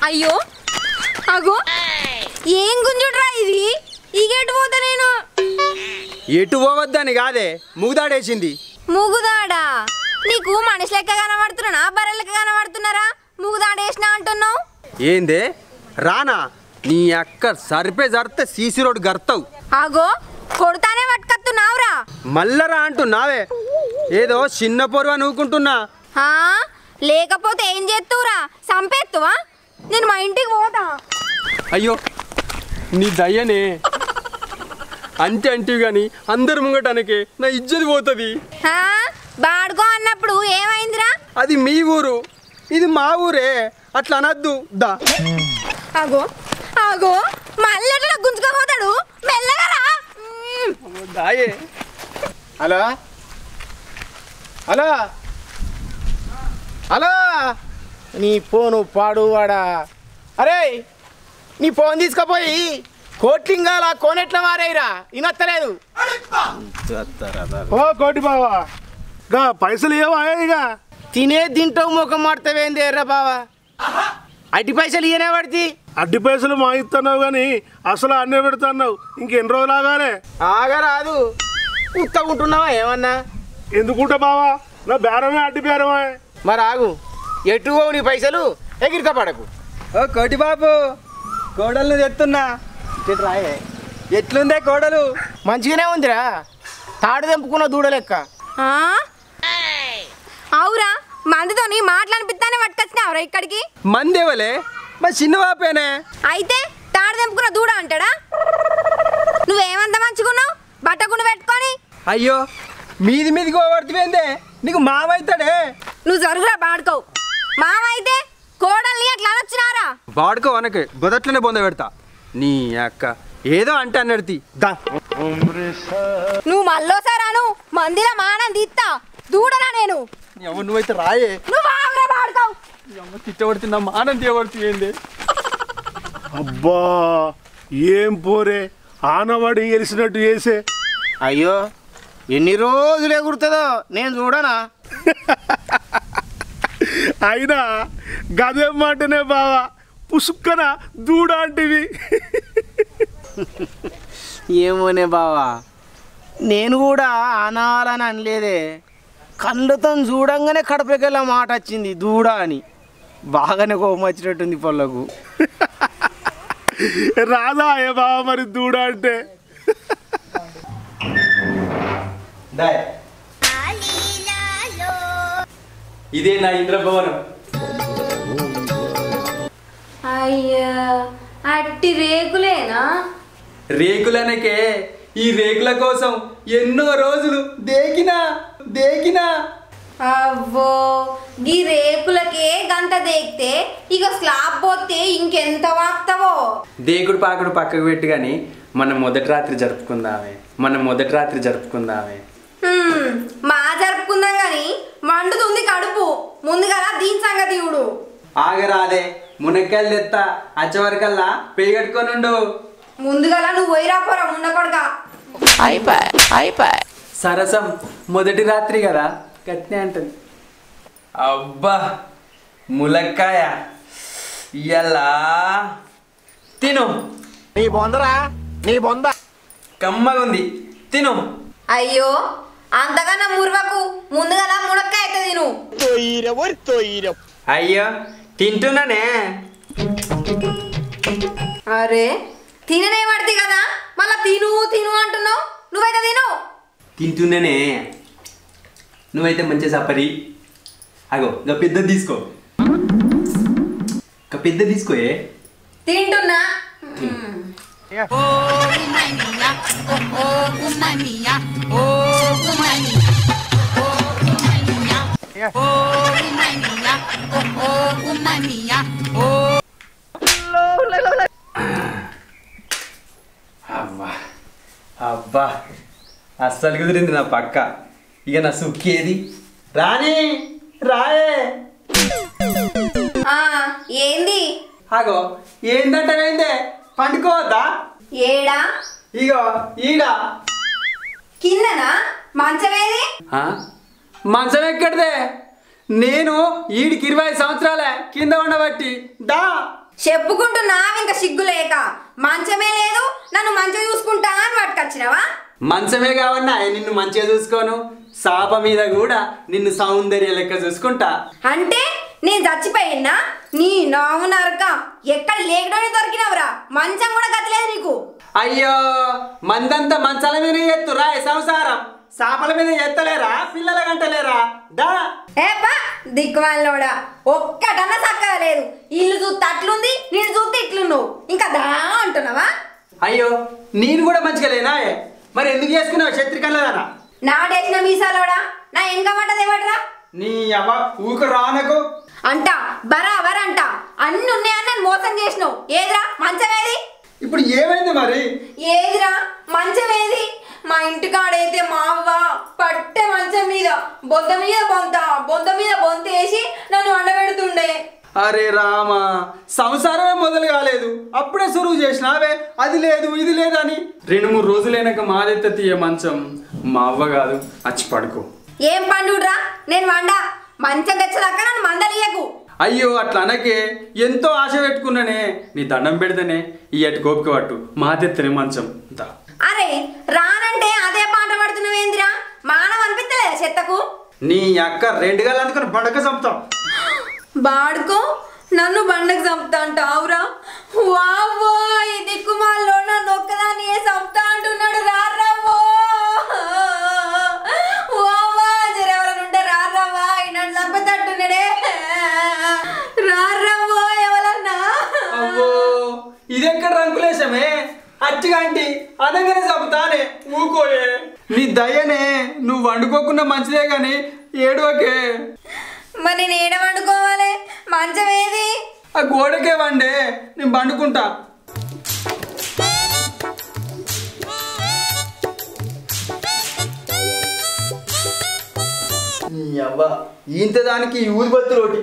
అయ్యో అగో ఏం గుంజుడ్రా ఇది ఈ గేటు పోతా నేను ఎటు పోవద్దని కాదే ముగుదాడేసింది ముగుదాడా నీకు మనిషి లెక్క కనబడుతున్నా బర్రె లెక్క కనబడుతున్నారా ముగుదాడేసినా అంటున్నావు ఏందే రానా నీ అక్క సరిపే జరితే సీసీ రోడ్ గర్తావు అగో కొడతానే పట్టుకత్తున్నావురా మల్లరా అంటూ నావే ఏదో చిన్న పొరువ నవ్వుకుంటున్నా హా? లేకపోతే ఏం చేస్తువురా సంపేత్తువా నేను మా ఇంటికి పోతా అయ్యో నీ దయ్యనే అంటే అంటే కానీ అందరు ముంగటానికి నా ఇజ్జది పోతుంది హా? బాడుకో అన్నప్పుడు ఏమైందిరా అది మీ ఊరు ఇది మా ఊరే అట్లా అనద్దు దా అగో అగో మళ్ళీ ఎట్లా గుంజుకోపోతాడు మెల్లగా రా మ్మ్. దాయే హలో హలో హలో నీ ఫోను పాడు వాడా అరే నీ ఫోన్ తీసుకుపోయి కోట్లింగాల కోనెట్ల మారేయరా ఇనొత్తలేదు ఓ కోటి బావా గా పైసలు ఏవా ఇక తినే తింటావు ముఖం మాడతావేంది ఎర్ర బావా అట్టి పైసలు ఇయనే పడితే అడ్డి పైసలు మా ఇస్తున్నావు కానీ అసలు అన్నే పెడుతున్నావు ఇంకెన్ని రోజులు ఆగాలే ఆగరాదు ఉత్తగుంటున్నావా ఏమన్నా ఎందుకుంటా బావా నా బేరమే అడ్డి బేరమే మరి ఆగు ఎటు పోవు నీ పైసలు ఎగిరిక పడకు ఓ కోటి బాబు కోడలు తెస్తున్నా ఇటు రాయే ఎట్లుందే కోడలు మంచిగానే ఉందిరా తాడు తెంపుకున్న దూడ లెక్క ఆ? అవురా మందితోని మాట్లాడిపిస్తానే పట్టుకొచ్చినావురా ఇక్కడికి మందేవలే మా చిన్న బాపేనే అయితే తాడు తెంపుకున్న దూడ అంటాడా నువ్వేమంత మంచుకున్నావు బట్టకుండా పెట్టుకొని అయ్యో మీది మీదికి పోబడుతుందే నీకు మామైతాడే నువ్వు జరుగురా బాడుకోవు మామైతే కోడల్ని అట్లా అనొచ్చినారా వాడుకో అనకే బొదట్లోనే బొంద పెడతా నీ అక్క ఏదో అంటే అన్నడితి దా నువ్వు మళ్ళోసారాను మందిలో మానం తీస్తా దూడరా నేను ఎవరు నువ్వైతే రాయే నువ్వు ఆగురా బాడుకోవు అమ్మ తిట్టబడుతుంది నా మానం తీయబడుతుంది ఏంది అబ్బా ఏం పోరే ఆనవాడి గెలిచినట్టు చేసే అయ్యో ఎన్ని రోజులు ఎగురుతుందో నేను చూడనా అయినా గదేం మాటనే బావా పుసుక్కన దూడ అంటివి ఏమోనే బావా నేను కూడా అనాలని అనలేదే కళ్ళతో చూడంగానే కడపకెళ్ళ మాట వచ్చింది దూడ అని బాగానే కోపం వచ్చినట్టుంది పొల్లకు రాదా ఏ బావ మరి దూడ అంటే ఇదే నా ఇంద్రభవనం అయ్యా అట్టి రేకులేనా రేకులనకే ఈ రేకుల కోసం ఎన్నో రోజులు దేకినా దేకినా అవ్వో గీ రేకులకే గంట దేకితే ఇక స్లాబ్ పోతే ఇంకెంత వాక్తావో దేకుడు పాకుడు పక్కకు పెట్టి కానీ మనం మొదటి రాత్రి జరుపుకుందామే మనం మొదటి రాత్రి జరుపుకుందామే హ్మ్, మా జరుపుకుందాం గాని మండుతుంది కడుపు ముందుగా దీని సంగతి చూడు ఆగరాదే మునక్కాయలు తెత్తా అచ్చవరకల్లా పెయ్యి కట్టుకొనుండు ముందుగా నువ్వు పోయిరా పోరా ఉండకూడగా సరసం మొదటి రాత్రి కదా గట్నే అంటుంది అబ్బా ములక్కాయ ఇయ్యలా తిను నీ బొందరా నీ బొంద కమ్మగుంది తిను అయ్యో అంతకన్నా ముర్వకు ముందుగా మునక్కాయ అయితే తిను అయ్యో తింటున్నానే అరే తిననే పడితే కదా మళ్ళా తిను తిను అంటున్నావు నువ్వైతే తిను తింటున్నానే నువ్వైతే మంచి సపరి అగో ఇంకా పెద్ద తీసుకో ఇంకా పెద్ద తీసుకోయే తింటున్నా అబ్బా అబ్బా అస్సలు కుదిరింది నా పక్క ఇక నా సుక్కేది రాని రాయే ఆ, ఏంది అగో ఏందంటే పండుకోవద్దా ఏడా ఇగో ఈడా కిందనా మంచమేది ఆ? మంచం ఎక్కడిదే నేను ఈడికి ఇరవై సంవత్సరాలే కింద ఉండబట్టి దా చెప్పుకుంటున్నా ఇంకా సిగ్గు లేక మంచమే లేదు నన్ను మంచిగా చూసుకుంటా అని పట్టుకొచ్చినావా మంచమే కావన్నా నిన్ను మంచిగా చూసుకోను సాప మీద కూడా నిన్ను సౌందర్య లెక్క చూసుకుంటా అంటే నేను చచ్చిపోయినా నీ నావు నరక ఎక్కడ లేకడోనే దొరికినవరా మంచం కూడా గతలేదు నీకు అయ్యో మందంతా మంచాల మీద ఎత్తురా ఈ సంసారం సాపల మీద ఎత్తలేరా పిల్లల గంటలేరా దా ఏ బా దిక్కుమాలోడా ఒక్కటన్నా చక్కగా లేదు ఇల్లు చూస్తే అట్లుంది నేను చూస్తే ఇట్లున్నావు ఇంకా దా అంటున్నావా అయ్యో నేను కూడా మంచిగా లేనా మరి ఎందుకు చేసుకున్నావు శత్రికల్లారా నాటేసిన మీసాలోడా నా వెనక పడ్డది ఎవడరా నీ అవ్వ ఊకు రానకు అంట బరాబర్ అంట అన్ని ఉన్నాయని నన్ను మోసం చేసినావు ఏదిరా మంచం ఏది ఇప్పుడు ఏమైంది మరి ఏదిరా మంచం ఏది మా ఇంటికాడైతే మా అవ్వ పట్టె మంచం మీద బొంత మీద బొంత బొంత మీద బొంత వేసి నన్ను అండబెడుతుండే అరే రామా సంసారమే మొదలు కాలేదు అప్పుడే సురువు చేసినావే అది లేదు ఇది లేదని రెండు మూడు రోజులైనాక మాదెత్త తీయ మంచం మా అవ్వ కాదు అచ్చి పడుకో ఏం పండుడ్రా నేను వండ మంచం తెచ్చదాకా నన్ను మందలియకు అయ్యో అట్లా అనకే ఎంతో ఆశ పెట్టుకున్నానే నీ దండం పెడితేనే ఈ అటు కోపిక పట్టు మాదెత్తనే మంచం దా అరే రానంటే అదే పాట పడుతున్నావేందిరా మానవ అనిపిస్తలేదా చెత్తకు నీ అక్క రెండు గల అందుకొని పండగ చంపుతాం బాడుకో నన్ను బండకు చంపుతా అంటావురా వావ్వో ఈ దిక్కుమాల్లో నన్ను ఒక్కదాన్ని చంపుతా అంటున్నాడు రార్రవ్వో వావ్వా జరెవరన్నా ఉంటే రార్రవ్వా ఈ నన్ను చంపుతట్టున్నాడే రార్రవ్వో ఎవరన్నా అవ్వో ఇదెక్కడ రంకులేశమే అచ్చిగాంటి అదంగానే చంపుతానే ఊకోయే నీ దయనే నువ్వు వండుకోకుండా మంచిదే గాని ఏడవకే మరి నేను ఏడ వండుకోవాలి మంచం ఏది ఆ గోడకే వండే నేను పండుకుంటా అవ్వ ఇంత దానికి ఊది బత్తులు ఒకటి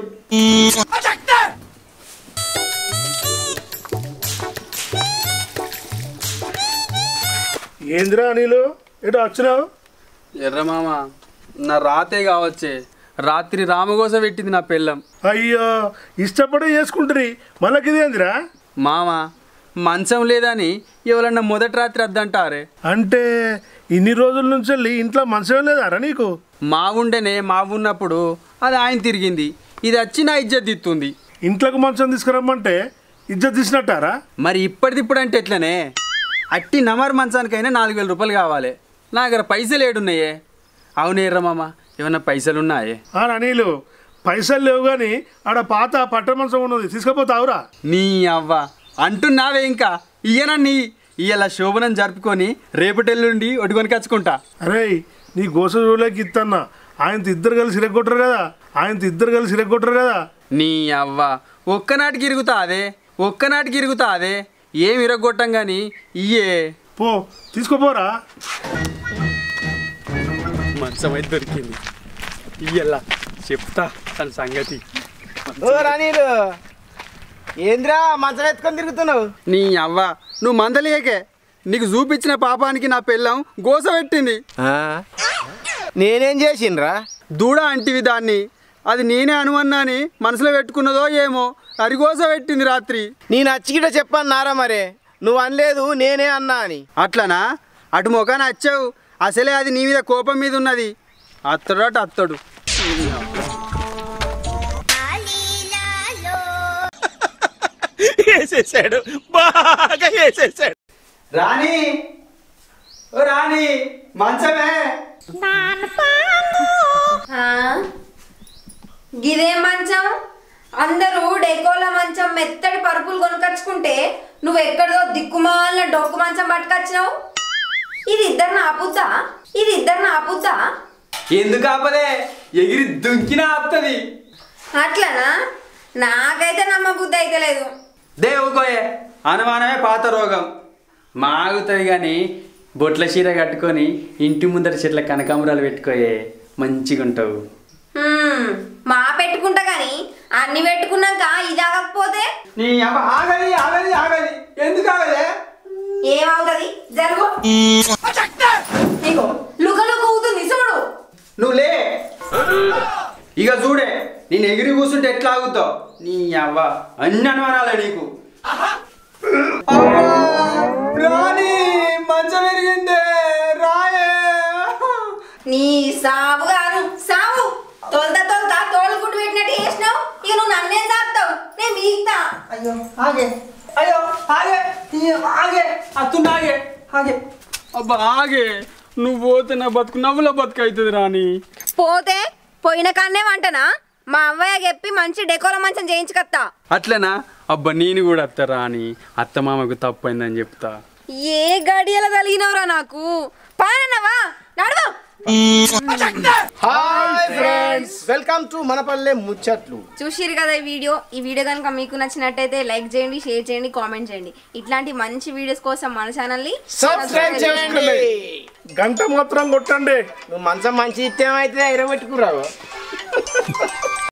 ఏందిరా నీళ్ళు ఎటు వచ్చినావు ఎర్రమామ నా రాతే కావచ్చే రాత్రి రామగోస పెట్టింది నా పెళ్ళం అయ్యో ఇష్టపడి చేసుకుంటుంది మనకిదేందిరా మామ మంచం లేదని ఎవరన్నా మొదటి రాత్రి అద్దంటారే అంటే ఇన్ని రోజుల నుంచి వెళ్ళి ఇంట్లో మంచం లేదారా నీకు మా ఉండేనే మా ఉన్నప్పుడు అది ఆయన తిరిగింది ఇది వచ్చి నా ఇజ్జత్ ఇస్తుంది ఇంట్లోకి మంచం తీసుకురమ్మంటే ఇజ్జత్ తీసినట్టారా మరి ఇప్పటిదిప్పుడు అంటే ఎట్లనే అట్టి నమర్ మంచానికైనా నాలుగు వేల రూపాయలు కావాలి నా దగ్గర పైసలు ఏడున్నాయే అవునే ఎర్రమామ ఏమన్నా పైసలు ఉన్నాయే ఆ అనిలు పైసలు లేవు కానీ ఆడ పాత పట్ట మంచం ఉన్నది తీసుకుపోతావురా నీ అవ్వ అంటున్నావే ఇంకా ఇయ్యనన్నీ ఇయ్యాల శోభనం జరుపుకొని రేపటెల్లుండి ఒడుకొని కచ్చుకుంటా అరే నీ గోస చూడలేక ఇత్తన్నా ఆయనతో ఇద్దరు కలిసి ఇరగొట్టరు కదా ఆయనతో ఇద్దరు కలిసి ఇరగొట్టరు కదా నీ అవ్వ ఒక్కనాటికి ఇరుగుతా అదే ఒక్కనాటికి ఇరుగుతా అదే ఏం ఇరగొట్టం గాని ఇయ్యే పో తీసుకోపోరా మంచం అయితే దొరికింది ఇయ్యల్లా చెప్తా తన సంగతి ఓ రానీలు ఏంద్రా మంచం ఎత్తుకొని తిరుగుతున్నావు నీ అవ్వ నువ్వు మందలేకే నీకు చూపించిన పాపానికి నా పెళ్ళం గోస పెట్టింది నేనేం చేసిండ్రా దూడ అంటివి దాన్ని అది నేనే అనుమన్నాని మనసులో పెట్టుకున్నదో ఏమో అరిగోస పెట్టింది రాత్రి నేను అచ్చిగిట చెప్పాను నారా మరే నువ్వు అనలేదు నేనే అన్నా అని అట్లనా అటు మొఖాన వచ్చావు అసలే అది నీ మీద కోపం మీద ఉన్నది అత్తడు అటు అత్తడు వేసేసాడు బాగా వేసేసాడు రాణి ఓ రాణి మంచమే ఆ? గిదేం మంచం అందరూ డెకోల మంచం మెత్తడి పరుపులు కొనుకొచ్చుకుంటే నువ్వు ఎక్కడో దిక్కుమాలిన డొక్కు మంచం పట్టుకొచ్చినావు ఇది ఇద్దరిని ఆపుద్దా ఇది ఇద్దరిని ఆపుద్దా ఎందుకు ఆపదే ఎగిరి దుంకినా ఆపుతుంది అట్లనా నాకైతే నమ్మబుద్ధి అయితే లేదు దేవుకోయే అనుమానమే పాత రోగం మాగుతుంది కానీ బొట్ల చీర కట్టుకొని ఇంటి ముందర చెట్ల కనకాంబరాలు పెట్టుకోయే మంచిగా ఉంటావు హ్మ్, మా పెట్టుకుంటా గాని అన్ని పెట్టుకున్నాక ఇది ఆగకపోతే నీ అమ్మ ఆగది ఆగది ఆగది ఎందుకు ఆగదే ఏమవుతుంది జరుగు ఇగో లుక లుక అవుతుంది చూడు నువ్వు లే ఇక చూడే నేను ఎగిరి కూర్చుంటే ఎట్లా ఆగుతావు నీ అవ్వ అన్ని అనుమానాలే నీకు రాణి మంచం ఎరిగిందే రాయే నీ సావు గాను సావు తొలత తొలత తోలు గుడ్డు పెట్టినట్టు చేసినావు ఇక నువ్వు నన్నేం సాగుతావు నేను మిగతా అయ్యో ఆగే అయ్యో ఆగే అయ్యో, ఆగే అత్తుండ ఆగే ఆగే అబ్బా ఆగే నువ్వు పోతే నా బతుకు నవ్వుల బతుకు అవుతుంది రాని పోతే పోయిన కాన్నే వంటనా మా అవ్వయ్య చెప్పి మంచి డెకోల మంచం చేయించుకత్తా అట్లనా అబ్బా నేను కూడా అత్త రాని అత్త మామకు తప్పైందని చెప్తా ఏ గడియల కలిగినవరా నాకు పానన్నవా నడువు హాయ్ ఫ్రెండ్స్ వెల్కమ్ టు మనపల్లె ముచ్చట్లు చూసిరు కదా ఈ వీడియో ఈ వీడియో కనుక మీకు నచ్చినట్టయితే లైక్ చేయండి షేర్ చేయండి కామెంట్ చేయండి ఇట్లాంటి మంచి వీడియోస్ కోసం మన ఛానల్ని సబ్స్క్రైబ్ చేయండి గంట మాత్రం కొట్టండి నువ్వు మంచం మంచి ఇస్తే ఏమైతే ఎరబెట్టుకురావు